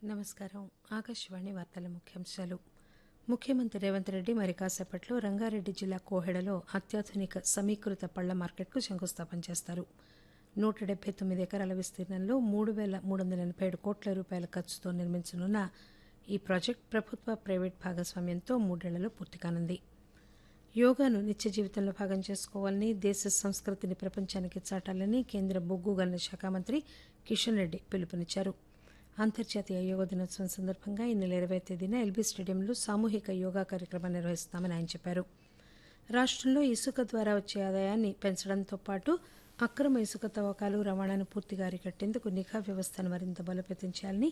నమస్కారం ఆకాశవాణి వార్తల ముఖ్యాంశాలు ముఖ్యమంత్రి రేవంత్ రెడ్డి మరి కాసేపట్లో రంగారెడ్డి జిల్లా కోహెడలో అత్యాధునిక సమీకృత పళ్ల మార్కెట్కు శంకుస్థాపన చేస్తారు నూట డెబ్బై తొమ్మిది ఎకరాల విస్తీర్ణంలో మూడు పేల మూడు వందల ఎనబై ఏడు కోట్ల రూపాయల ఖర్చుతో నిర్మించనున్న ఈ ప్రాజెక్టు ప్రభుత్వ ప్రైవేట్ భాగస్వామ్యంతో మూడేళ్లలో పూర్తి కానుంది యోగాను నిత్య జీవితంలో భాగం చేసుకోవాలని దేశ సంస్కృతిని ప్రపంచానికి చాటాలని కేంద్ర బొగ్గు గనుల శాఖ మంత్రి కిషన్ రెడ్డి పిలుపునిచ్చారు అంతర్జాతీయ యోగా దినోత్సవం సందర్భంగా ఈ నెల ఇరవై తేదీన ఎల్బీ స్టేడియంలో సామూహిక యోగా కార్యక్రమం నిర్వహిస్తామని ఆయన చెప్పారు రాష్టంలో ఇసుక ద్వారా వచ్చే ఆదాయాన్ని పెంచడంతో పాటు అక్రమ ఇసుక తవ్వకాలు రవాణాను పూర్తిగా అరికట్టేందుకు నిఘా వ్యవస్థను మరింత బలోపేతం చేయాలని